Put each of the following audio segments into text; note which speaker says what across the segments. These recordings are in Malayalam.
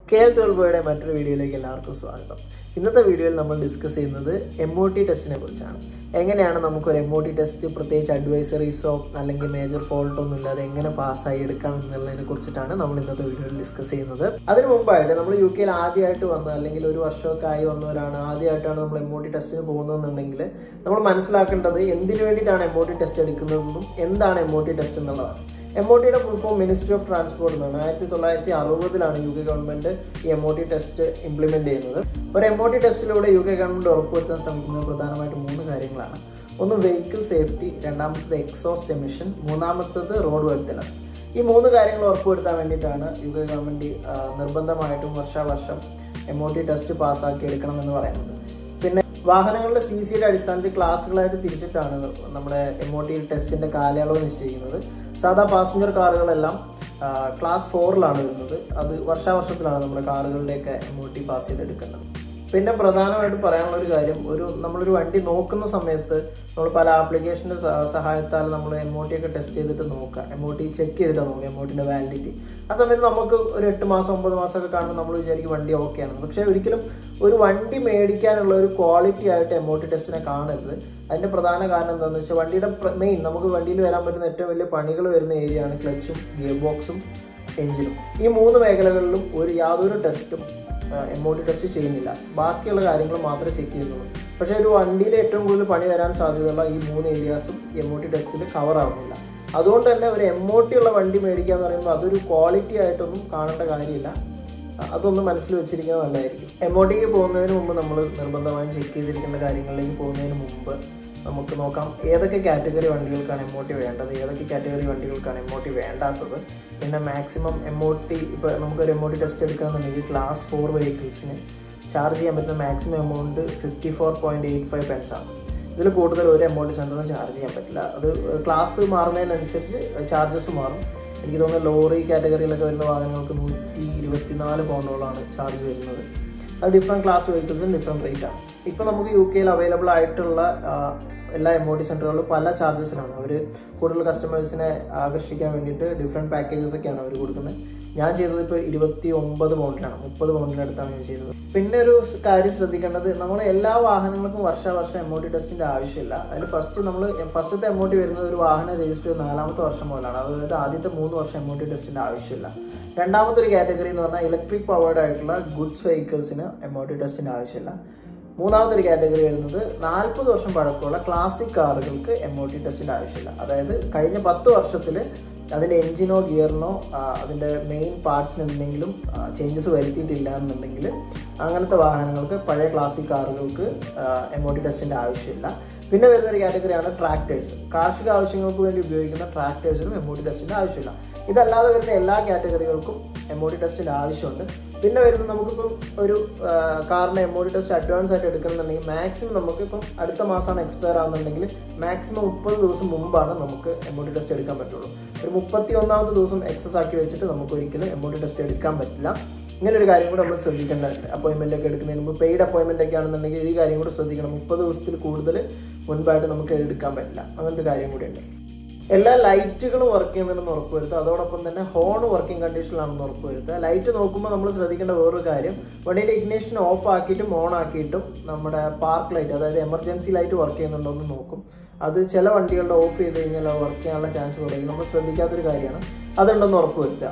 Speaker 1: കെ എൽ ട്വൽവ് ബോയുടെ മറ്റൊരു വീഡിയോയിലേക്ക് എല്ലാവർക്കും സ്വാഗതം ഇന്നത്തെ വീഡിയോയിൽ നമ്മൾ ഡിസ്കസ് ചെയ്യുന്നത് എം ഒ ടി ടെസ്റ്റിനെ കുറിച്ചാണ് എങ്ങനെയാണ് നമുക്കൊരു എം ഒ ടി ടെസ്റ്റ് പ്രത്യേകിച്ച് അഡ്വൈസറീസോ അല്ലെങ്കിൽ മേജർ ഫോൾട്ടോ ഒന്നും ഇല്ലാതെ എങ്ങനെ പാസ്സായി എടുക്കാം എന്നുള്ളതിനെ കുറിച്ചിട്ടാണ് നമ്മൾ ഇന്നത്തെ വീഡിയോയിൽ ഡിസ്കസ് ചെയ്യുന്നത് അതിന് മുമ്പായിട്ട് നമ്മൾ യു കെയിൽ ആദ്യമായിട്ട് വന്ന അല്ലെങ്കിൽ ഒരു വർഷമൊക്കെ ആയി വന്നവരാണ് ആദ്യമായിട്ടാണ് നമ്മൾ എം ഒ ടി ടെസ്റ്റിന് പോകുന്നതെന്നുണ്ടെങ്കിൽ നമ്മൾ മനസ്സിലാക്കേണ്ടത് എന്തിനു വേണ്ടിയിട്ടാണ് എം ഒ ടി ടെസ്റ്റ് എടുക്കുന്നതെന്നും എന്താണ് എം ഒ ടി ടെസ്റ്റ് എന്നുള്ളതാണ് എം ഒ ടിയുടെ full form ministry of transport എന്നാണ് ആയിരത്തി തൊള്ളായിരത്തി അറുപതിലാണ് യു കെ ഗവൺമെന്റ് ഈ M O T test implement ചെയ്യുന്നത് ഒരു എം ഒ ടി ടെസ്റ്റിലൂടെ യു കെ ഗവൺമെന്റ് ഉറപ്പുവരുത്താൻ ശ്രമിക്കുന്നത് പ്രധാനമായിട്ടും മൂന്ന് കാര്യങ്ങളാണ് ഒന്ന് വെഹിക്കിൾ സേഫ്റ്റി രണ്ടാമത്തത് എക്സോസ്റ്റ് എമിഷൻ മൂന്നാമത്തത് റോഡ് വർത്തനസ് ഈ മൂന്ന് കാര്യങ്ങൾ ഉറപ്പുവരുത്താൻ വേണ്ടിയിട്ടാണ് യു കെ ഗവൺമെന്റ് ആ, നിർബന്ധമായിട്ടും വർഷാവർഷം എം ഒ ടി ടെസ്റ്റ് പാസ്സാക്കി എടുക്കണം എന്ന് പറയുന്നത് പിന്നെ വാഹനങ്ങളുടെ സി സിയുടെ അടിസ്ഥാനത്തിൽ ക്ലാസ്സുകളായിട്ട് തിരിച്ചിട്ടാണ് നമ്മുടെ എം ഒ ടി ടെസ്റ്റിന്റെ കാലയളവ് നിശ്ചയിക്കുന്നത് സാധാ പാസഞ്ചർ കാറുകളെല്ലാം ആ, ക്ലാസ് ഫോറിലാണ് വരുന്നത് അത് വർഷാവർഷത്തിലാണ് നമ്മുടെ കാറുകളുടെയൊക്കെ എം ഒ ടി പാസ് ചെയ്തെടുക്കുന്നത് പിന്നെ പ്രധാനമായിട്ട് പറയാനുള്ള ഒരു കാര്യം ഒരു നമ്മളൊരു വണ്ടി നോക്കുന്ന സമയത്ത് നമ്മൾ പല ആപ്ലിക്കേഷന്റെ സഹായത്താൽ നമ്മൾ എം ഒ ടി ഒക്കെ ടെസ്റ്റ് ചെയ്തിട്ട് നോക്കുക എം ഒ ടി ചെക്ക് ചെയ്തിട്ട് നോക്കുക എം ഒ ടിന്റെ വാലിഡിറ്റി ആ സമയത്ത് നമുക്ക് ഒരു എട്ട് മാസം ഒമ്പത് മാസം ഒക്കെ കാണുമ്പോൾ നമ്മൾ വിചാരിക്കും വണ്ടി ഓക്കെ ആണ് പക്ഷെ ഒരിക്കലും ഒരു വണ്ടി മേടിക്കാനുള്ള ഒരു ക്വാളിറ്റി ആയിട്ട് എം ഒ ടി ടെസ്റ്റിനെ കാണരുത് അതിന്റെ പ്രധാന കാരണം എന്താണെന്ന് വെച്ചാൽ വണ്ടിയുടെ മെയിൻ നമുക്ക് വണ്ടിയിൽ വരാൻ പറ്റുന്ന ഏറ്റവും വലിയ പണികൾ വരുന്ന ഏരിയയാണ് ക്ലച്ചും ഗിയർ ബോക്സും എഞ്ചിനും ഈ മൂന്ന് മേഖലകളിലും ഒരു യാതൊരു ടെസ്റ്റും എം ഒ ടി ടെസ്റ്റ് ചെയ്യുന്നില്ല ബാക്കിയുള്ള കാര്യങ്ങൾ മാത്രമേ ചെക്ക് ചെയ്യുന്നുള്ളൂ പക്ഷേ ഒരു വണ്ടിയിൽ ഏറ്റവും കൂടുതൽ പണി വരാൻ സാധ്യതയുള്ള ഈ മൂന്ന് ഏരിയാസും എം ഒ ടി ടെസ്റ്റിൽ കവർ ആവുന്നില്ല അതുകൊണ്ട് തന്നെ ഒരു എം ഒ ടി ഉള്ള വണ്ടി മേടിക്കുക എന്ന് പറയുമ്പോൾ അതൊരു ക്വാളിറ്റി ആയിട്ടൊന്നും കാണേണ്ട കാര്യമില്ല അ- അതൊന്ന് മനസ്സിൽ വെച്ചിരിക്കുന്നത് നല്ലതായിരിക്കും എം ഒ ടിക്ക് പോകുന്നതിന് മുമ്പ് നമ്മൾ നിർബന്ധമായും ചെക്ക് ചെയ്തിരിക്കേണ്ട കാര്യങ്ങളിലേക്ക് പോകുന്നതിന് മുമ്പ് നമുക്ക് നോക്കാം ഏതൊക്കെ കാറ്റഗറി വണ്ടികൾക്കാണ് എം ഒ ടി വേണ്ടത് ഏതൊക്കെ കാറ്റഗറി വണ്ടികൾക്കാണ് എം ഒ ടി വേണ്ടാത്തത് പിന്നെ മാക്സിമം എം ഒ ടി ഇപ്പോൾ നമുക്കൊരു എം ഒ ടി ടെസ്റ്റ് എടുക്കണമെന്നുണ്ടെങ്കിൽ ക്ലാസ് ഫോർ വെഹിക്കിൾസിന് ചാർജ് ചെയ്യാൻ പറ്റുന്ന maximum amount fifty four point eight five pence ആണ് ഇതിൽ കൂടുതൽ ഒരു എമൗണ്ട് സെൻറ്ററിന് ചാർജ് ചെയ്യാൻ പറ്റില്ല അത് ക്ലാസ് മാറുന്നതിനനുസരിച്ച് ചാർജസ് മാറും എനിക്ക് തോന്നുന്നു ലോറി കാറ്റഗറിയിലൊക്കെ വരുന്ന വാഹനങ്ങൾക്ക് നൂറ്റി ഇരുപത്തിനാല് പൗണ്ടോളാണ് ചാർജ് വരുന്നത് അത് ഡിഫറെൻറ്റ് ക്ലാസ് വെഹിക്കിൾസും ഡിഫറെൻറ്റ് റേറ്റ് ആണ് ഇപ്പോൾ നമുക്ക് യു കെയിൽ അവൈലബിൾ ആയിട്ടുള്ള ആ, എല്ലാ എം ഒ ടി സെൻറ്ററുകളിലും പല ചാർജസിലാണ് അവർ കൂടുതൽ കസ്റ്റമേഴ്സിനെ ആകർഷിക്കാൻ വേണ്ടിയിട്ട് ഡിഫറെൻറ്റ് പാക്കേജസ് ഒക്കെയാണ് അവർ കൊടുക്കുന്നത് ഞാൻ ചെയ്തത് ഇപ്പോൾ ഇരുപത്തി ഒമ്പത് പൗണ്ടിലാണ് മുപ്പത് പൗണ്ടിൻ്റെ അടുത്താണ് ഞാൻ ചെയ്തത് പിന്നെ ഒരു സ് കാര്യം ശ്രദ്ധിക്കേണ്ടത് നമ്മൾ എല്ലാ വാഹനങ്ങൾക്കും വർഷാവർഷം എം ഒ ടി ടെസ്റ്റിന്റെ ആവശ്യമില്ല അതിൽ ഫസ്റ്റ് നമ്മൾ ഫസ്റ്റത്തെ എം ഒ ടി വരുന്നത് ഒരു വാഹനം രജിസ്റ്റർ ചെയ്ത് നാലാമത്തെ വർഷം മുതലാണ് അതായത് ആദ്യത്തെ മൂന്ന് വർഷം എം ഒ ടി ടെസ്റ്റിന്റെ ആവശ്യമില്ല രണ്ടാമത്തെ ഒരു കാറ്റഗറി എന്ന് പറഞ്ഞാൽ ഇലക്ട്രിക് പവേർഡ് ആയിട്ടുള്ള ഗുഡ്സ് വെഹിക്കിൾസിന് എം ഒ ടി ടെസ്റ്റിന്റെ ആവശ്യമില്ല മൂന്നാമത്തെ ഒരു കാറ്റഗറി വരുന്നത് നാൽപ്പത് വർഷം പഴക്കമുള്ള ക്ലാസിക് കാറുകൾക്ക് എം ഒ ടി ടെസ്റ്റിന്റെ ആവശ്യമില്ല അതായത് കഴിഞ്ഞ പത്ത് വർഷത്തിൽ അതിന്റെ എഞ്ചിനോ ഗിയറിനോ അതിന്റെ മെയിൻ പാർട്സിന് എന്തെങ്കിലും ചേഞ്ചസ് വരുത്തിയിട്ടില്ല എന്നുണ്ടെങ്കിൽ അങ്ങനത്തെ വാഹനങ്ങൾക്ക് പഴയ ക്ലാസിക് കാറുകൾക്ക് എം ഒ ടി ടെസ്റ്റിന്റെ ആവശ്യമില്ല പിന്നെ വരുന്ന ഒരു കാറ്റഗറിയാണ് ട്രാക്ടേഴ്സ് കാർഷിക ആവശ്യങ്ങൾക്ക് വേണ്ടി ഉപയോഗിക്കുന്ന ട്രാക്ടേഴ്സിനും എം ഒ ടി ടെസ്റ്റിന്റെ ആവശ്യമില്ല ഇതല്ലാതെ വരുന്ന എല്ലാ കാറ്റഗറികൾക്കും എം ഒ ടി ടെസ്റ്റിന്റെ ആവശ്യമുണ്ട് പിന്നെ വരുന്നത് നമുക്കിപ്പം ഒരു ആ, കാറിന് M O T test advance ആയിട്ട് എടുക്കണമെന്നുണ്ടെങ്കിൽ മാക്സിമം നമുക്കിപ്പം അടുത്ത മാസമാണ് എക്സ്പയർ ആകുന്നുണ്ടെങ്കിൽ മാക്സിമം മുപ്പത് ദിവസം മുമ്പാണ് നമുക്ക് എം ഒ ടി ടെസ്റ്റ് എടുക്കാൻ പറ്റുള്ളൂ ഒരു മുപ്പത്തി ഒന്നാമത്തെ ദിവസം എക്സസ് ആക്കി വെച്ചിട്ട് നമുക്ക് ഒരിക്കലും എം ഒ ടി ടെസ്റ്റ് എടുക്കാൻ പറ്റില്ല ഇങ്ങനെ ഒരു കാര്യം കൂടെ നമ്മൾ ശ്രദ്ധിക്കേണ്ടതുണ്ട് അപ്പോയിൻമെന്റ് ഒക്കെ എടുക്കുന്നതിന് മുമ്പ് പെയ്ഡ് അപ്പോയിൻമെന്റ് ഒക്കെ ആണെന്നുണ്ടെങ്കിൽ ഈ കാര്യം കൂടെ ശ്രദ്ധിക്കണം മുപ്പത് ദിവസത്തിൽ കൂടുതൽ മുൻപായിട്ട് നമുക്ക് ഇത് എടുക്കാൻ പറ്റില്ല അങ്ങനത്തെ ഒരു കാര്യം കൂടി ഉണ്ട് എല്ലാ ലൈറ്റുകളും വർക്ക് ചെയ്യുന്നുണ്ടെന്ന് ഉറപ്പുവരുത്തുക അതോടൊപ്പം തന്നെ ഹോൺ വർക്കിംഗ് കണ്ടീഷനിലാണെന്ന് ഉറപ്പുവരുത്തുക ലൈറ്റ് നോക്കുമ്പോൾ നമ്മൾ ശ്രദ്ധിക്കേണ്ട വേറൊരു കാര്യം വണ്ടിയുടെ ഇഗ്നേഷൻ ഓഫ് ആക്കിയിട്ടും ഓൺ ആക്കിയിട്ടും നമ്മുടെ പാർക്ക് ലൈറ്റ് അതായത് എമർജൻസി ലൈറ്റ് വർക്ക് ചെയ്യുന്നുണ്ടോ എന്ന് നോക്കും അത് ചില വണ്ടികളുടെ ഓഫ് ചെയ്ത് കഴിഞ്ഞാൽ വർക്ക് ചെയ്യാനുള്ള ചാൻസ് കുറയും നമ്മൾ ശ്രദ്ധിക്കാത്തൊരു കാര്യമാണ് അതുണ്ടെന്ന് ഉറപ്പുവരുത്തുക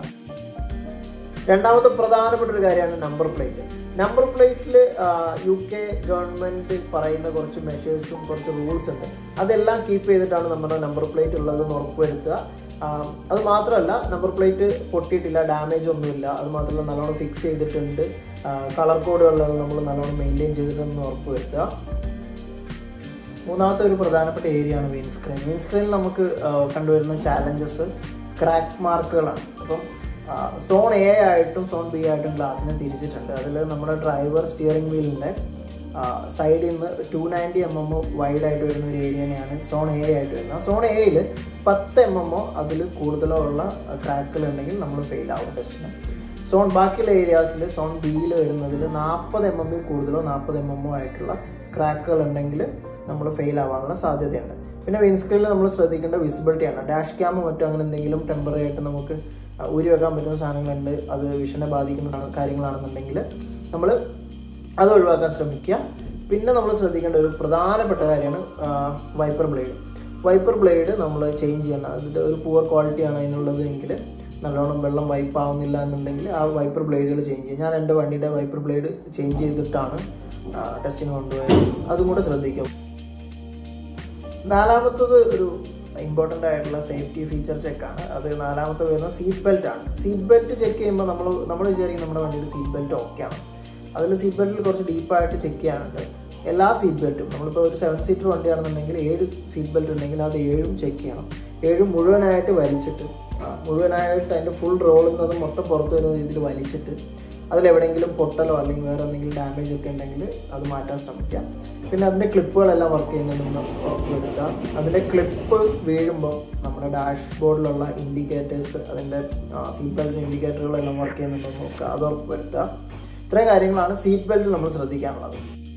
Speaker 1: രണ്ടാമത്തെ പ്രധാനപ്പെട്ട ഒരു കാര്യമാണ് നമ്പർ പ്ലേറ്റ് നമ്പർ പ്ലേറ്റിൽ യു കെ ഗവൺമെന്റ് പറയുന്ന കുറച്ച് മെഷേഴ്സും കുറച്ച് റൂൾസ് ഉണ്ട് അതെല്ലാം കീപ്പ് ചെയ്തിട്ടാണ് നമ്മുടെ നമ്പർ പ്ലേറ്റ് ഉള്ളതെന്ന് ഉറപ്പുവരുത്തുക ആ, അത് മാത്രമല്ല നമ്പർ പ്ലേറ്റ് പൊട്ടിയിട്ടില്ല ഡാമേജ് ഒന്നുമില്ല അത് മാത്രമല്ല നല്ലോണം ഫിക്സ് ചെയ്തിട്ടുണ്ട് കളർ കോഡുകളെല്ലാം നമ്മൾ നല്ലോണം മെയിൻറ്റെയിൻ ചെയ്തിട്ടുണ്ടെന്ന് ഉറപ്പുവരുത്തുക മൂന്നാമത്തെ ഒരു പ്രധാനപ്പെട്ട ഏരിയ ആണ് വിൻഡ് സ്ക്രീൻ വിൻഡ് സ്ക്രീനിൽ നമുക്ക് ആ, കണ്ടുവരുന്ന ചാലഞ്ചസ് ക്രാക്ക് മാർക്കുകളാണ് അപ്പം സോൺ എ ആയിട്ടും സോൺ ബി ആയിട്ടും ഗ്ലാസിനെ തിരിച്ചിട്ടുണ്ട് അതിൽ നമ്മുടെ ഡ്രൈവർ സ്റ്റിയറിംഗ് വീലിൻ്റെ സൈഡിൽ നിന്ന് two ninety M M wide ആയിട്ട് വരുന്ന ഒരു ഏരിയനെയാണ് സോൺ എ ആയിട്ട് വരുന്നത് ആ സോൺ എയിൽ പത്ത് എം എമ്മോ അതിൽ കൂടുതലോ ഉള്ള ക്രാക്കുകൾ ഉണ്ടെങ്കിൽ നമ്മൾ ഫെയിൽ ആവും ടെസ്റ്റിന് സോൺ ബാക്കിയുള്ള ഏരിയാസിൽ സോൺ ബിയിൽ വരുന്നതിൽ നാൽപ്പത് എം എമ്മിൽ കൂടുതലോ നാൽപ്പത് എം എമ്മോ ആയിട്ടുള്ള ക്രാക്കുകൾ ഉണ്ടെങ്കിൽ നമ്മൾ ഫെയിൽ ആവാനുള്ള സാധ്യതയുണ്ട് പിന്നെ വിൻസ്ക്രീനിൽ നമ്മൾ ശ്രദ്ധിക്കേണ്ട വിസിബിലിറ്റി ആണ് ഡാഷ് ക്യാമോ മറ്റോ അങ്ങനെ എന്തെങ്കിലും ടെമ്പററി ആയിട്ട് നമുക്ക് ആ, ഊരി വെക്കാൻ പറ്റുന്ന സാധനങ്ങളുണ്ട് അത് വിഷനെ ബാധിക്കുന്ന സാ- കാര്യങ്ങളാണെന്നുണ്ടെങ്കിൽ നമ്മൾ അത് ഒഴിവാക്കാൻ ശ്രമിക്കുക പിന്നെ നമ്മൾ ശ്രദ്ധിക്കേണ്ട ഒരു പ്രധാനപ്പെട്ട കാര്യമാണ് വൈപ്പർ ബ്ലേഡ് വൈപ്പർ ബ്ലേഡ് നമ്മൾ ചേഞ്ച് ചെയ്യണം അതിൻ്റെ ഒരു പുവർ ക്വാളിറ്റി ആണ് അതിനുള്ളത് എങ്കിൽ നല്ലോണം വെള്ളം വൈപ്പ് ആവുന്നില്ല എന്നുണ്ടെങ്കിൽ ആ വൈപ്പർ ബ്ലേഡുകൾ ചേഞ്ച് ചെയ്യും ഞാൻ എൻ്റെ വണ്ടിയുടെ വൈപ്പർ ബ്ലേഡ് ചേഞ്ച് ചെയ്തിട്ടാണ് ടെസ്റ്റിന് കൊണ്ടുപോയത് അതും കൂടെ ശ്രദ്ധിക്കും നാലാമത്തത് ഒരു ഇമ്പോർട്ടൻ്റ് ആയിട്ടുള്ള സേഫ്റ്റി ഫീച്ചർ ചെക്കാണ് അത് നാലാമത്തെ വരുന്ന സീറ്റ് ബെൽറ്റ് ആണ് സീറ്റ് ബെൽറ്റ് ചെക്ക് ചെയ്യുമ്പോൾ നമ്മൾ നമ്മൾ വിചാരിക്കും നമ്മുടെ വണ്ടിയിൽ സീറ്റ് ബെൽറ്റ് ഓക്കെ ആണ് അതിൽ സീറ്റ് ബെൽറ്റിൽ കുറച്ച് ഡീപ്പായിട്ട് ചെക്ക് ചെയ്യാനുണ്ട് എല്ലാ സീറ്റ് ബെൽറ്റും നമ്മളിപ്പോൾ ഒരു സെവൻ സീറ്റർ വണ്ടിയാണെന്നുണ്ടെങ്കിൽ ഏഴ് സീറ്റ് ബെൽറ്റ് ഉണ്ടെങ്കിൽ അത് ഏഴും ചെക്ക് ചെയ്യണം ഏഴും മുഴുവനായിട്ട് വലിച്ചിട്ട് ആ, മുഴുവനായിട്ട് അതിൻ്റെ ഫുൾ റോളിൽ നിന്ന് മൊത്തം പുറത്ത് വരുന്ന രീതിയിൽ വലിച്ചിട്ട് അതിലെവിടെയെങ്കിലും പൊട്ടലോ അല്ലെങ്കിൽ വേറെ എന്തെങ്കിലും ഡാമേജ് ഒക്കെ ഉണ്ടെങ്കിൽ അത് മാറ്റാൻ ശ്രമിക്കാം പിന്നെ അതിൻ്റെ ക്ലിപ്പുകളെല്ലാം വർക്ക് ചെയ്യുന്നുണ്ടെന്ന് ഉറപ്പുവരുത്തുക അതിൻ്റെ ക്ലിപ്പ് വീഴുമ്പോൾ നമ്മുടെ ഡാഷ് ബോർഡിലുള്ള ഇൻഡിക്കേറ്റേഴ്സ് അതിൻ്റെ സീറ്റ് ബെൽറ്റ് ഇൻഡിക്കേറ്ററുകളെല്ലാം വർക്ക് ചെയ്യുന്നുണ്ടെന്ന് നോക്കുക അത് ഉറപ്പുവരുത്തുക ഇത്രയും കാര്യങ്ങളാണ് സീറ്റ് ബെൽറ്റിൽ നമ്മൾ ശ്രദ്ധിക്കാനുള്ളത്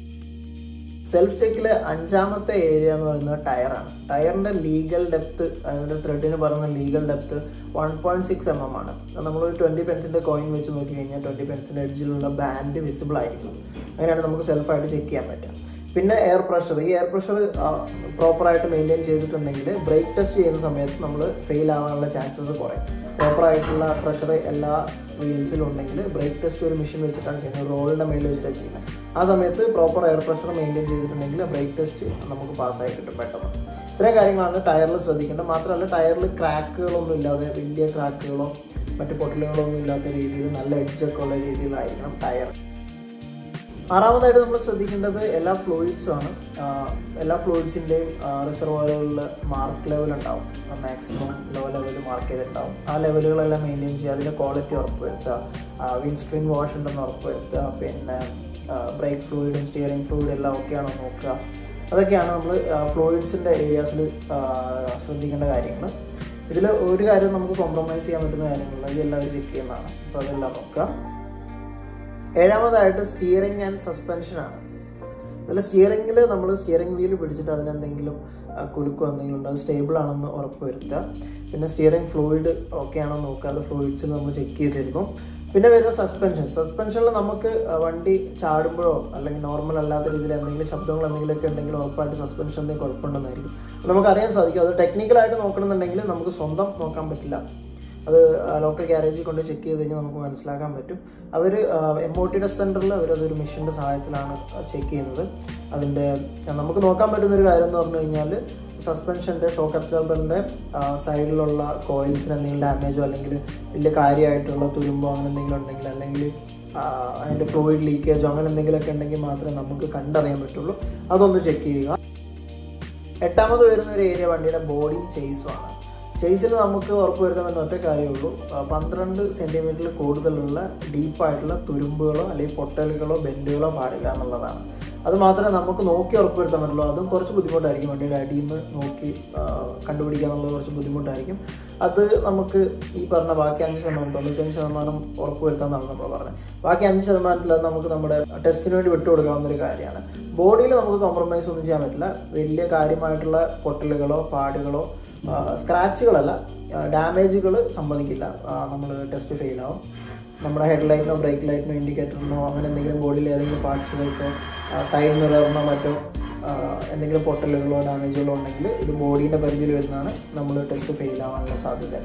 Speaker 1: സെൽഫ് ചെക്കിലെ അഞ്ചാമത്തെ ഏരിയ എന്ന് പറയുന്നത് ടയറാണ് ടയറിന്റെ ലീഗൽ ഡെപ്ത് അതിന്റെ ത്രെഡിന് പറയുന്ന legal depth one point six M M ആണ് നമ്മൾ ഒരു ട്വന്റി പെൻസിന്റെ കോയിൻ വെച്ച് നോക്കി കഴിഞ്ഞാൽ ട്വന്റി പെൻസിന്റെ എഡ്ജിലുള്ള ബാൻഡ് വിസിബിൾ ആയിരിക്കും അങ്ങനെയാണ് നമുക്ക് സെൽഫായിട്ട് ചെക്ക് ചെയ്യാൻ പറ്റുക പിന്നെ എയർ പ്രഷർ ഈ എയർ പ്രഷർ പ്രോപ്പറായിട്ട് മെയിൻറ്റെയിൻ ചെയ്തിട്ടുണ്ടെങ്കിൽ ബ്രേക്ക് ടെസ്റ്റ് ചെയ്യുന്ന സമയത്ത് നമ്മൾ ഫെയിൽ ആവാനുള്ള ചാൻസസ് കുറയും പ്രോപ്പറായിട്ടുള്ള പ്രഷർ എല്ലാ വീൽസിലും ഉണ്ടെങ്കിൽ ബ്രേക്ക് ടെസ്റ്റ് ഒരു മെഷീൻ വെച്ചിട്ടാണ് ചെയ്യുന്നത് റോളിൻ്റെ മേലെ വെച്ചിട്ടാണ് ചെയ്യുന്നത് ആ സമയത്ത് പ്രോപ്പർ എയർ പ്രഷർ മെയിൻറ്റെയിൻ ചെയ്തിട്ടുണ്ടെങ്കിൽ ബ്രേക്ക് ടെസ്റ്റ് നമുക്ക് പാസ്സായി കിട്ടും പെട്ടെന്ന് ഇത്രയും കാര്യങ്ങളാണ് ടയറിൽ ശ്രദ്ധിക്കേണ്ടത് മാത്രമല്ല ടയറിൽ ക്രാക്കുകളൊന്നും ഇല്ലാതെ വലിയ ക്രാക്കുകളോ മറ്റ് പൊട്ടലുകളോ ഒന്നും ഇല്ലാത്ത രീതിയിൽ നല്ല എഡ്ജൊക്കെ ഉള്ള രീതിയിലായിരിക്കണം ടയർ ആറാമതായിട്ട് നമ്മൾ ശ്രദ്ധിക്കേണ്ടത് എല്ലാ ഫ്ലൂയിഡ്സും ആണ് ആഹ് എല്ലാ ഫ്ലൂയിഡ്സിൻ്റെയും റിസർവോയറുകളിൽ മാർക്ക് ലെവൽ ഉണ്ടാവും മാക്സിമം ലോ ലെവൽ മാർക്ക് ചെയ്തിട്ടുണ്ടാവും ആ ലെവലുകളെല്ലാം മെയിൻറ്റെയിൻ ചെയ്യുക അതിൻ്റെ ക്വാളിറ്റി ഉറപ്പുവരുത്തുക വിൻസ്ക്രീൻ വാഷ് ഉണ്ടെന്ന് ഉറപ്പുവരുത്തുക പിന്നെ ബ്രേക്ക് ഫ്ലൂയിഡും സ്റ്റിയറിംഗ് ഫ്ലൂയിഡും എല്ലാം ഓക്കെ ആണോ നോക്കുക അതൊക്കെയാണ് നമ്മൾ ഫ്ലൂയിഡ്സിൻ്റെ ഏരിയാസിൽ ശ്രദ്ധിക്കേണ്ട കാര്യങ്ങൾ ഇതിൽ ഒരു കാര്യം നമുക്ക് കോംപ്രമൈസ് ചെയ്യാൻ പറ്റുന്ന കാര്യങ്ങളില്ല ഇതെല്ലാവരും ചെക്ക് ചെയ്യുന്നതാണ് അപ്പോൾ അതെല്ലാം നോക്കുക ഏഴാമതായിട്ട് സ്റ്റിയറിംഗ് ആൻഡ് സസ്പെൻഷൻ ആണ് അതിൽ സ്റ്റിയറിംഗിൽ നമ്മൾ സ്റ്റിയറിംഗ് വീൽ പിടിച്ചിട്ട് അതിനെന്തെങ്കിലും ആ, കുലുക്കോ എന്തെങ്കിലും ഉണ്ടോ അത് സ്റ്റേബിൾ ആണെന്ന് ഉറപ്പ് വരുത്തുക പിന്നെ സ്റ്റിയറിംഗ് ഫ്ലൂയിഡ് ഓക്കെ ആണോ നോക്കുക അത് ഫ്ലൂയിഡ്സിൽ നമ്മൾ ചെക്ക് ചെയ്തിരുന്നു പിന്നെ വരുന്ന സസ്പെൻഷൻ സസ്പെൻഷനിൽ നമുക്ക് ആ, വണ്ടി ചാടുമ്പോഴോ അല്ലെങ്കിൽ നോർമൽ അല്ലാത്ത രീതിയിൽ എന്തെങ്കിലും ശബ്ദങ്ങൾ എന്തെങ്കിലുമൊക്കെ ഉണ്ടെങ്കിൽ ഉറപ്പായിട്ട് സസ്പെൻഷൻ എന്തെങ്കിലും കുഴപ്പമുണ്ടെന്നായിരിക്കും അത് നമുക്ക് അറിയാൻ സാധിക്കും അത് ടെക്നിക്കലായിട്ട് നോക്കണമെന്നുണ്ടെങ്കിൽ നമുക്ക് സ്വന്തം നോക്കാൻ പറ്റില്ല അത് ലോക്കൽ ഗ്യാരേജിൽ കൊണ്ട് ചെക്ക് ചെയ്ത് കഴിഞ്ഞാൽ നമുക്ക് മനസ്സിലാക്കാൻ പറ്റും അവർ എം ഒ ടി ടെസ്റ്റ് സെൻറ്ററിൽ അവർ അതൊരു മെഷീൻ്റെ സഹായത്തിലാണ് ചെക്ക് ചെയ്യുന്നത് അതിൻ്റെ നമുക്ക് നോക്കാൻ പറ്റുന്ന ഒരു കാര്യം എന്ന് പറഞ്ഞു കഴിഞ്ഞാൽ സസ്പെൻഷൻ്റെ ഷോക്ക് അബ്സർബറിൻ്റെ സൈഡിലുള്ള കോയിൽസിന് എന്തെങ്കിലും ഡാമേജോ അല്ലെങ്കിൽ വലിയ കാര്യമായിട്ടുള്ള തുരുമ്പോ അങ്ങനെ എന്തെങ്കിലും ഉണ്ടെങ്കിൽ അല്ലെങ്കിൽ ആ, അതിൻ്റെ ഫ്ലൂയിഡ് ലീക്കേജോ അങ്ങനെ എന്തെങ്കിലുമൊക്കെ ഉണ്ടെങ്കിൽ മാത്രമേ നമുക്ക് കണ്ടറിയാൻ പറ്റുള്ളൂ അതൊന്ന് ചെക്ക് ചെയ്യുക എട്ടാമത് വരുന്ന ഒരു ഏരിയ വണ്ടിയുടെ ബോഡിയും ചേസും ആണ് ചേസിൽ നമുക്ക് ഉറപ്പ് വരുത്താമെന്ന ഒറ്റ കാര്യമുള്ളൂ ആ, പന്ത്രണ്ട് സെന്റിമീറ്ററിൽ കൂടുതലുള്ള ഡീപ്പായിട്ടുള്ള തുരുമ്പുകളോ അല്ലെങ്കിൽ പൊട്ടലുകളോ ബെൻഡുകളോ പാടില്ല എന്നുള്ളതാണ് അത് മാത്രമേ നമുക്ക് നോക്കി ഉറപ്പ് വരുത്താൻ പറ്റുള്ളൂ അതും കുറച്ച് ബുദ്ധിമുട്ടായിരിക്കും വണ്ടിയുടെ അടിയിൽ നിന്ന് നോക്കി ആ, കണ്ടുപിടിക്കുക എന്നുള്ളത് കുറച്ച് ബുദ്ധിമുട്ടായിരിക്കും അത് നമുക്ക് ഈ പറഞ്ഞ ബാക്കി അഞ്ച് ശതമാനം തൊണ്ണൂറ്റഞ്ച് ശതമാനം ഉറപ്പ് വരുത്താമെന്നാണ് നമ്മൾ പറഞ്ഞത് ബാക്കി അഞ്ച് ശതമാനത്തിൽ അത് നമുക്ക് നമ്മുടെ ടെസ്റ്റിന് വേണ്ടി വിട്ടുകൊടുക്കാവുന്ന ഒരു കാര്യമാണ് ബോഡിയിൽ നമുക്ക് കോംപ്രമൈസ് ഒന്നും ചെയ്യാൻ പറ്റില്ല വലിയ കാര്യമായിട്ടുള്ള പൊട്ടലുകളോ പാടുകളോ സ്ക്രാച്ചുകളല്ല ഡാമേജുകൾ സമ്മതിക്കില്ല നമ്മൾ ടെസ്റ്റ് ഫെയിൽ ആവും നമ്മുടെ ഹെഡ് ലൈറ്റിനോ ബ്രേക്ക് ലൈറ്റിനോ ഇൻഡിക്കേറ്ററിനോ അങ്ങനെ എന്തെങ്കിലും ബോഡിയിൽ ഏതെങ്കിലും പാർട്സുകൾക്കോ സൈഡ് മിററിനോ മറ്റോ ആ, എന്തെങ്കിലും പൊട്ടലുകളോ ഡാമേജുകളോ ഉണ്ടെങ്കിൽ ഇത് ബോഡീൻ്റെ പരിധിയിൽ വരുന്നതാണ് നമ്മൾ ടെസ്റ്റ് ഫെയിൽ ആവാനുള്ള സാധ്യത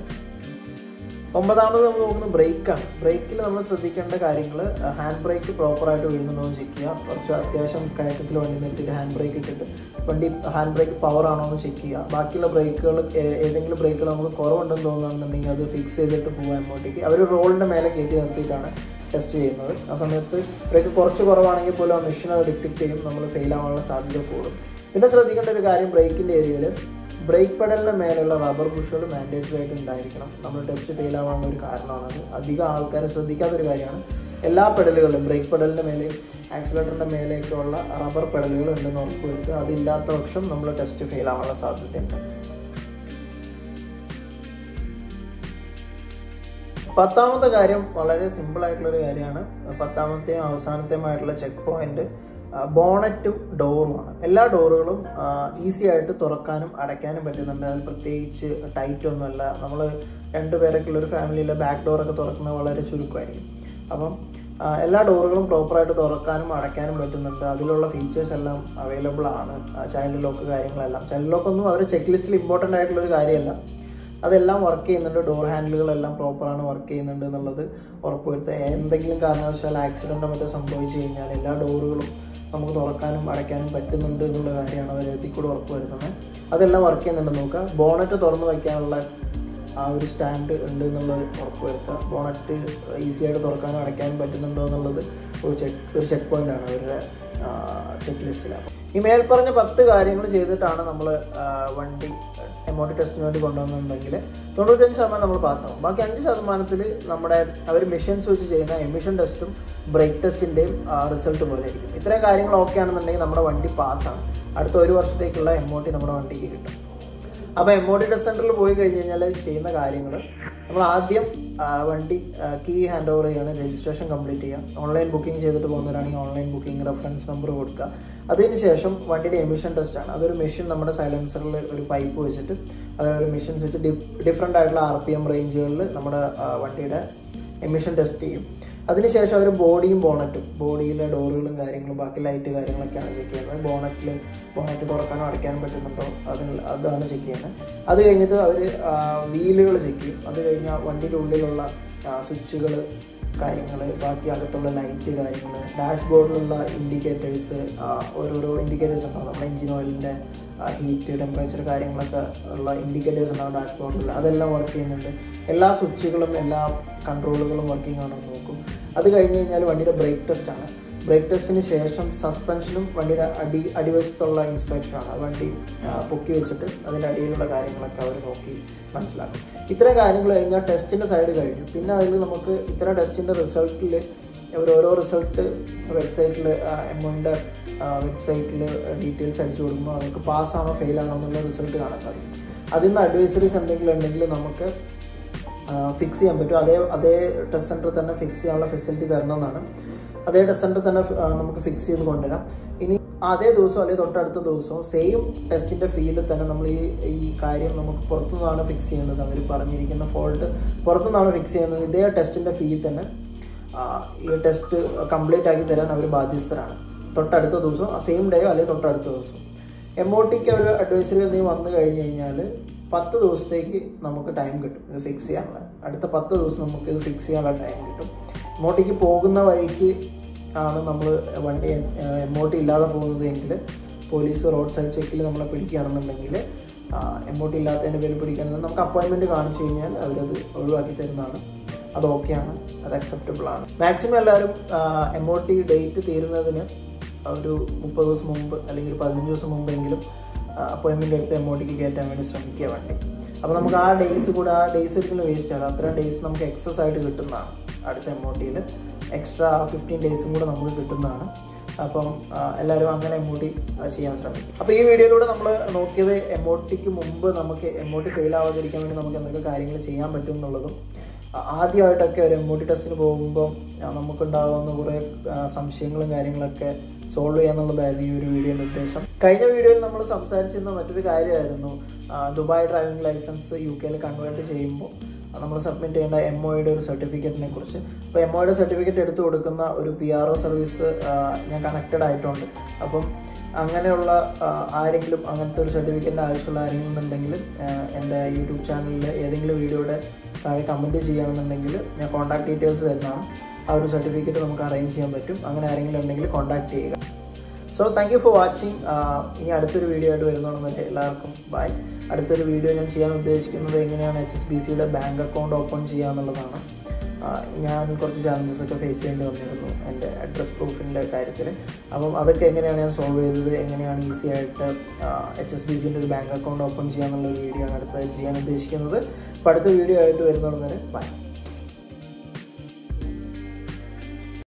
Speaker 1: ഒമ്പതാമത് നമ്മൾ നോക്കുന്നത് ബ്രേക്കാണ് ബ്രേക്കിൽ നമ്മൾ ശ്രദ്ധിക്കേണ്ട കാര്യങ്ങൾ ഹാൻഡ് ബ്രേക്ക് പ്രോപ്പറായിട്ട് വീഴുന്നുണ്ടോ എന്ന് ചെക്ക് ചെയ്യുക കുറച്ച് അത്യാവശ്യം കയറ്റത്തിൽ വണ്ടി നിർത്തിയിട്ട് ഹാൻഡ് ബ്രേക്ക് ഇട്ടിട്ട് വണ്ടി ഹാൻഡ് ബ്രേക്ക് പവർ ആണോ എന്ന് ചെക്ക് ചെയ്യുക ബാക്കിയുള്ള ബ്രേക്കുകൾ ഏതെങ്കിലും ബ്രേക്കുകൾ നമുക്ക് കുറവുണ്ടെന്ന് തോന്നുകയാണെന്നുണ്ടെങ്കിൽ അത് ഫിക്സ് ചെയ്തിട്ട് പോകാൻ അങ്ങോട്ടേക്ക് അവർ റോളിൻ്റെ മേലെ കയറ്റി നിർത്തിയിട്ടാണ് ടെസ്റ്റ് ചെയ്യുന്നത് ആ സമയത്ത് ബ്രേക്ക് കുറച്ച് കുറവാണെങ്കിൽ പോലും ആ മെഷീൻ അത് ഡിറ്റക്ട് ചെയ്യും നമ്മൾ ഫെയിൽ ആവാനുള്ള സാധ്യത കൂടും പിന്നെ ശ്രദ്ധിക്കേണ്ട ഒരു കാര്യം ബ്രേക്കിൻ്റെ ഏരിയയിൽ ബ്രേക്ക് പെഡലിന്റെ മേലുള്ള റബ്ബർ ബുഷുകൾ മാൻഡേറ്ററി ആയിട്ട് ഉണ്ടായിരിക്കണം നമ്മൾ ടെസ്റ്റ് ഫെയിൽ ആവാനുള്ള ഒരു കാരണമാണത് അധികം ആൾക്കാർ ശ്രദ്ധിക്കാത്തൊരു കാര്യമാണ് എല്ലാ പെഡലുകളിലും ബ്രേക്ക് പെഡലിന്റെ മേലെയും ആക്സിലേറ്ററിന്റെ മേലെയൊക്കെ ഉള്ള റബ്ബർ പെഡലുകൾ ഉണ്ടെന്ന് ഉറപ്പ് വരുത്തുക അതില്ലാത്ത പക്ഷം നമ്മൾ ടെസ്റ്റ് ഫെയിൽ ആവാനുള്ള സാധ്യതയുണ്ട് പത്താമത്തെ കാര്യം വളരെ സിമ്പിൾ ആയിട്ടുള്ള ഒരു കാര്യമാണ് പത്താമത്തെയും അവസാനത്തെയുമായിട്ടുള്ള ചെക്ക് പോയിന്റ് ബോണറ്റും ഡോറുമാണ് എല്ലാ ഡോറുകളും ഈസി ആയിട്ട് തുറക്കാനും അടയ്ക്കാനും പറ്റുന്നുണ്ട് അത് പ്രത്യേകിച്ച് ടൈറ്റ് ഒന്നുമല്ല നമ്മൾ രണ്ടുപേരൊക്കെ ഉള്ള ഒരു ഫാമിലിയിലെ ബാക്ക് ഡോറൊക്കെ തുറക്കുന്നത് വളരെ ചുരുക്കമായിരിക്കും അപ്പം ആ, എല്ലാ ഡോറുകളും പ്രോപ്പറായിട്ട് തുറക്കാനും അടയ്ക്കാനും പറ്റുന്നുണ്ട് അതിലുള്ള ഫീച്ചേഴ്സ് എല്ലാം അവൈലബിൾ ആണ് ചൈൽഡ് ലോക്ക് കാര്യങ്ങളെല്ലാം ചൈൽഡ് ലോക്ക് ഒന്നും അവരുടെ ചെക്ക് ലിസ്റ്റിൽ ഇമ്പോർട്ടൻ്റ് ആയിട്ടുള്ള ഒരു കാര്യമല്ല അതെല്ലാം വർക്ക് ചെയ്യുന്നുണ്ട് ഡോർ ഹാൻഡിലുകളെല്ലാം പ്രോപ്പറാണ് വർക്ക് ചെയ്യുന്നുണ്ട് എന്നുള്ളത് ഉറപ്പുവരുത്തുക എന്തെങ്കിലും കാരണവശാൽ ആക്സിഡൻറ്റോ മറ്റോ സംഭവിച്ചു കഴിഞ്ഞാൽ എല്ലാ ഡോറുകളും നമുക്ക് തുറക്കാനും അടയ്ക്കാനും പറ്റുന്നുണ്ട് എന്നുള്ള കാര്യമാണ് അവർ എത്തി കൂടെ ഉറപ്പുവരുത്തുന്നത് അതെല്ലാം വർക്ക് ചെയ്യുന്നുണ്ട് നോക്കുക ബോണറ്റ് തുറന്നു വയ്ക്കാനുള്ള ആ ഒരു സ്റ്റാൻഡ് ഉണ്ട് എന്നുള്ളത് ഉറപ്പുവരുത്തുക ബോണറ്റ് ഈസി ആയിട്ട് തുറക്കാനും അടയ്ക്കാനും പറ്റുന്നുണ്ടോ എന്നുള്ളത് ഒരു ചെക്ക് ഒരു ചെക്ക് പോയിന്റ് ആണ് അവരുടെ ചെക്ക് ലിസ്റ്റിലാണ് ഈ മേൽപ്പറഞ്ഞ പത്ത് കാര്യങ്ങൾ ചെയ്തിട്ടാണ് നമ്മൾ വണ്ടി എമൗണ്ട് ടെസ്റ്റിന് വേണ്ടി കൊണ്ടുവന്നിട്ടുണ്ടെങ്കിൽ തൊണ്ണൂറ്റഞ്ച് ശതമാനം നമ്മൾ പാസ്സാവും ബാക്കി അഞ്ച് ശതമാനത്തിൽ നമ്മുടെ അവർ മെഷീൻസ് വെച്ച് ചെയ്യുന്ന എമിഷൻ ടെസ്റ്റും ബ്രേക്ക് ടെസ്റ്റിൻ്റെയും റിസൾട്ട് പോലെ ആയിരിക്കും ഇത്രയും കാര്യങ്ങൾ ഓക്കെ ആണെന്നുണ്ടെങ്കിൽ നമ്മുടെ വണ്ടി പാസ്സാണ് അടുത്ത ഒരു വർഷത്തേക്കുള്ള എമൗണ്ട് നമ്മുടെ വണ്ടിക്ക് കിട്ടും അപ്പോൾ എം ഒ ഡി ടെസ്റ്റ് സെന്ററിൽ പോയി കഴിഞ്ഞ് കഴിഞ്ഞാൽ ചെയ്യുന്ന കാര്യങ്ങൾ നമ്മൾ ആദ്യം ആ, വണ്ടി കീ ഹാൻഡ് ഓവർ ചെയ്യാണ് രജിസ്ട്രേഷൻ കംപ്ലീറ്റ് ചെയ്യുക ഓൺലൈൻ ബുക്കിംഗ് ചെയ്തിട്ട് പോകുന്നവരാണെങ്കിൽ ഓൺലൈൻ ബുക്കിംഗ് റെഫറൻസ് നമ്പർ കൊടുക്കുക അതിന് ശേഷം വണ്ടിയുടെ എമിഷൻ ടെസ്റ്റ് ആണ് അതൊരു മെഷീൻ നമ്മുടെ സൈലൻസറിൽ ഒരു പൈപ്പ് വെച്ചിട്ട് അതായത് ഒരു മെഷീൻ വെച്ച് ഡിഫറെൻ്റ് ആയിട്ടുള്ള ആർ പി എം റേഞ്ചുകളിൽ നമ്മുടെ ആ, വണ്ടിയുടെ എമിഷൻ ടെസ്റ്റ് ചെയ്യും അതിനുശേഷം അവർ ബോഡിയും ബോണറ്റും ബോഡിയിലെ ഡോറുകളും കാര്യങ്ങളും ബാക്കി ലൈറ്റ് കാര്യങ്ങളൊക്കെയാണ് ചെക്ക് ചെയ്യുന്നത് ബോണറ്റിൽ ബോണറ്റ് തുറക്കാനോ അടയ്ക്കാനും പറ്റുന്നുണ്ടോ അതിന് അതാണ് ചെക്ക് ചെയ്യുന്നത് അത് കഴിഞ്ഞിട്ട് അവർ വീലുകൾ ചെക്ക് ചെയ്യും അത് കഴിഞ്ഞാൽ വണ്ടിയുടെ ഉള്ളിലുള്ള സ്വിച്ചുകൾ കാര്യങ്ങൾ ബാക്കി അകത്തുള്ള ലൈറ്റ് കാര്യങ്ങൾ ഡാഷ് ബോർഡിലുള്ള ഇൻഡിക്കേറ്റേഴ്സ് ഓരോരോ ഇൻഡിക്കേറ്റേഴ്സ് ഉണ്ടാവും നമ്മുടെ എഞ്ചിൻ ഓയിലിൻ്റെ ഹീറ്റ് ടെമ്പറേച്ചർ കാര്യങ്ങളൊക്കെ ഉള്ള ഇൻഡിക്കേറ്റേഴ്സ് ഉണ്ടാവും ഡാഷ് ബോർഡിൽ അതെല്ലാം വർക്ക് ചെയ്യുന്നുണ്ട് എല്ലാ സ്വിച്ചുകളും എല്ലാ കൺട്രോളുകളും വർക്കിംഗ് ആണോ എന്ന് നോക്കും അത് കഴിഞ്ഞ് കഴിഞ്ഞാൽ വണ്ടിയുടെ ബ്രേക്ക് ടെസ്റ്റ് ആണ് ബ്രേക്ക് ടെസ്റ്റിന് ശേഷം സസ്പെൻഷനും വണ്ടിയുടെ അടി അടിവശത്തുള്ള ഇൻസ്പെക്ഷനാണ് വണ്ടി ആ, പൊക്കി വെച്ചിട്ട് അതിൻ്റെ അടിയിലുള്ള കാര്യങ്ങളൊക്കെ അവർ നോക്കി മനസ്സിലാക്കും ഇത്തരം കാര്യങ്ങൾ കഴിഞ്ഞാൽ ടെസ്റ്റിൻ്റെ സൈഡ് കഴിഞ്ഞു പിന്നെ അതിൽ നമുക്ക് ഇത്തരം ടെസ്റ്റിൻ്റെ റിസൾട്ടിൽ അവർ ഓരോ റിസൾട്ട് വെബ്സൈറ്റിൽ എം ഒൻ്റെ വെബ്സൈറ്റിൽ ഡീറ്റെയിൽസ് അടിച്ചു കൊടുക്കുമ്പോൾ അവർക്ക് പാസ്സാണോ ഫെയിൽ ആണോ എന്നുള്ള റിസൾട്ട് കാണാൻ സാധിക്കും അതിൽ നിന്ന് അഡ്വൈസറീസ് എന്തെങ്കിലും ഉണ്ടെങ്കിൽ നമുക്ക് ഫിക്സ് ചെയ്യാൻ പറ്റും അതേ അതേ ടെസ്റ്റ് സെൻറ്ററിൽ തന്നെ ഫിക്സ് ചെയ്യാനുള്ള ഫെസിലിറ്റി തരണമെന്നാണ് അതേ ടെസ്റ്റ് സെൻറ്ററിൽ തന്നെ ആ, നമുക്ക് ഫിക്സ് ചെയ്ത് കൊണ്ടുവരാം ഇനി അതേ ദിവസം അല്ലെങ്കിൽ തൊട്ടടുത്ത ദിവസവും സെയിം ടെസ്റ്റിന്റെ ഫീൽഡിൽ തന്നെ നമ്മൾ ഈ ഈ കാര്യം നമുക്ക് പുറത്തുനിന്നാണ് ഫിക്സ് ചെയ്യുന്നത് അവർ പറഞ്ഞിരിക്കുന്ന ഫോൾട്ട് പുറത്തുനിന്നാണ് ഫിക്സ് ചെയ്യുന്നത് ഇതേ ടെസ്റ്റിന്റെ ഫീ തന്നെ ആ, ഈ ടെസ്റ്റ് കംപ്ലീറ്റ് ആക്കി തരാൻ അവർ ബാധ്യസ്ഥരാണ് തൊട്ടടുത്ത ദിവസം സെയിം ഡേയോ അല്ലെങ്കിൽ തൊട്ടടുത്ത ദിവസം എം ഒ ടിക്ക് ഒരു അഡ്വൈസറി എന്തെങ്കിലും വന്നു കഴിഞ്ഞ് കഴിഞ്ഞാൽ പത്ത് ദിവസത്തേക്ക് നമുക്ക് ടൈം കിട്ടും ഇത് ഫിക്സ് ചെയ്യാനുള്ള അടുത്ത പത്ത് ദിവസം നമുക്ക് ഇത് ഫിക്സ് ചെയ്യാനുള്ള ടൈം കിട്ടും എം ഒ ടിക്ക് പോകുന്ന വഴിക്ക് ആണ് നമ്മൾ വണ്ടി എം ഒ ടി ഇല്ലാതെ പോകുന്നത് എങ്കിൽ പോലീസ് റോഡ് സൈഡ് ചെക്കിൽ നമ്മളെ പിടിക്കുകയാണെന്നുണ്ടെങ്കിൽ എം ഒ ടി ഇല്ലാത്തതിൻ്റെ പേര് പിടിക്കുകയാണെന്നുണ്ടെങ്കിൽ നമുക്ക് അപ്പോയിൻമെൻറ്റ് കാണിച്ചു കഴിഞ്ഞാൽ അവരത് ഒഴിവാക്കി തരുന്നതാണ് അത് ഓക്കെയാണ് അത് അക്സെപ്റ്റബിൾ ആണ് മാക്സിമം എല്ലാവരും എം ഒ ടി ഡേറ്റ് തീരുന്നതിന് ഒരു മുപ്പത് ദിവസം മുമ്പ് അല്ലെങ്കിൽ ഒരു പതിനഞ്ച് ദിവസം മുമ്പെങ്കിലും അപ്പോയിൻമെൻ്റ് എടുത്ത് എം ഒ ടിക്ക് കയറ്റാൻ വേണ്ടി ശ്രമിക്കുക വേണ്ടി അപ്പോൾ നമുക്ക് ആ ഡേയ്സ് കൂടെ ആ ഡേയ്സ് ഒരിക്കലും വേസ്റ്റ് ആകും അത്രയും ഡേയ്സ് നമുക്ക് എക്സസ് ആയിട്ട് കിട്ടുന്നതാണ് അടുത്ത എം ഒ ടിയിൽ എക്സ്ട്രാ ഫിഫ്റ്റീൻ ഡേയ്സും കൂടെ നമുക്ക് കിട്ടുന്നതാണ് അപ്പം ആ, എല്ലാവരും അങ്ങനെ എം ഒ ടി ചെയ്യാൻ ശ്രമിക്കും അപ്പോൾ ഈ വീഡിയോയിലൂടെ നമ്മൾ നോക്കിയത് എം ഒ ടിക്ക് മുമ്പ് നമുക്ക് എം ഒ ടി ഫെയിൽ ആവാതിരിക്കാൻ വേണ്ടി നമുക്ക് എന്തൊക്കെ കാര്യങ്ങൾ ചെയ്യാൻ പറ്റും എന്നുള്ളതും ആ, ആദ്യമായിട്ടൊക്കെ ഒരു എം ഒ ടി ടെസ്റ്റിന് പോകുമ്പോൾ നമുക്കുണ്ടാകുന്ന കുറേ ആ, സംശയങ്ങളും കാര്യങ്ങളൊക്കെ സോൾവ് ചെയ്യാന്നുള്ളതായിരുന്നു ഈ ഒരു വീഡിയോയുടെ ഉദ്ദേശം കഴിഞ്ഞ വീഡിയോയിൽ നമ്മൾ സംസാരിച്ചിരുന്ന മറ്റൊരു കാര്യമായിരുന്നു ആ, ദുബായ് ഡ്രൈവിംഗ് ലൈസൻസ് യു കെയിൽ കൺവേർട്ട് ചെയ്യുമ്പോൾ നമ്മൾ സബ്മിറ്റ് ചെയ്യേണ്ട എം ഒയുടെ ഒരു സർട്ടിഫിക്കറ്റിനെ കുറിച്ച് അപ്പോൾ എം ഒയുടെ സർട്ടിഫിക്കറ്റ് എടുത്തു കൊടുക്കുന്ന ഒരു പി ആർ ഒ സർവീസ് ഞാൻ കണക്റ്റഡ് ആയിട്ടുണ്ട് അപ്പം അങ്ങനെയുള്ള ആ, ആരെങ്കിലും അങ്ങനത്തെ ഒരു സർട്ടിഫിക്കറ്റിൻ്റെ ആവശ്യമുള്ള ആരെങ്കിലും ഉണ്ടെങ്കിൽ എൻ്റെ യൂട്യൂബ് ചാനലിൽ ഏതെങ്കിലും വീഡിയോയുടെ താഴെ കമൻറ്റ് ചെയ്യുകയാണെന്നുണ്ടെങ്കിൽ ഞാൻ കോൺടാക്ട് ഡീറ്റെയിൽസ് തരുന്നതാണ് ആ ഒരു സർട്ടിഫിക്കറ്റ് നമുക്ക് അറേഞ്ച് ചെയ്യാൻ പറ്റും അങ്ങനെ ആരെങ്കിലും ഉണ്ടെങ്കിൽ കോൺടാക്ട് ചെയ്യുക so thank you for watching ഇനി അടുത്തൊരു വീഡിയോ ആയിട്ട് വരുന്നോളം വരെ എല്ലാവർക്കും ബൈ അടുത്തൊരു വീഡിയോ ഞാൻ ചെയ്യാൻ ഉദ്ദേശിക്കുന്നത് എങ്ങനെയാണ് എച്ച് എസ് ബി സിയുടെ ബാങ്ക് അക്കൗണ്ട് ഓപ്പൺ ചെയ്യുക എന്നുള്ളതാണ് ആ, ഞാൻ കുറച്ച് ചാലഞ്ചസ് ഒക്കെ ഫേസ് ചെയ്യേണ്ടി വന്നിരുന്നു എൻ്റെ അഡ്രസ് പ്രൂഫിൻ്റെ കാര്യത്തിൽ അപ്പം അതൊക്കെ എങ്ങനെയാണ് ഞാൻ സോൾവ് ചെയ്തത് എങ്ങനെയാണ് ഈസി ആയിട്ട് എച്ച് എസ് ബി സിൻ്റെ ഒരു ബാങ്ക് അക്കൗണ്ട് ഓപ്പൺ ചെയ്യാന്നുള്ള ഒരു വീഡിയോ ആണ് അടുത്ത ചെയ്യാൻ ഉദ്ദേശിക്കുന്നത് അപ്പോൾ അടുത്ത വീഡിയോ ആയിട്ട് വരുന്നോളം വരെ ബൈ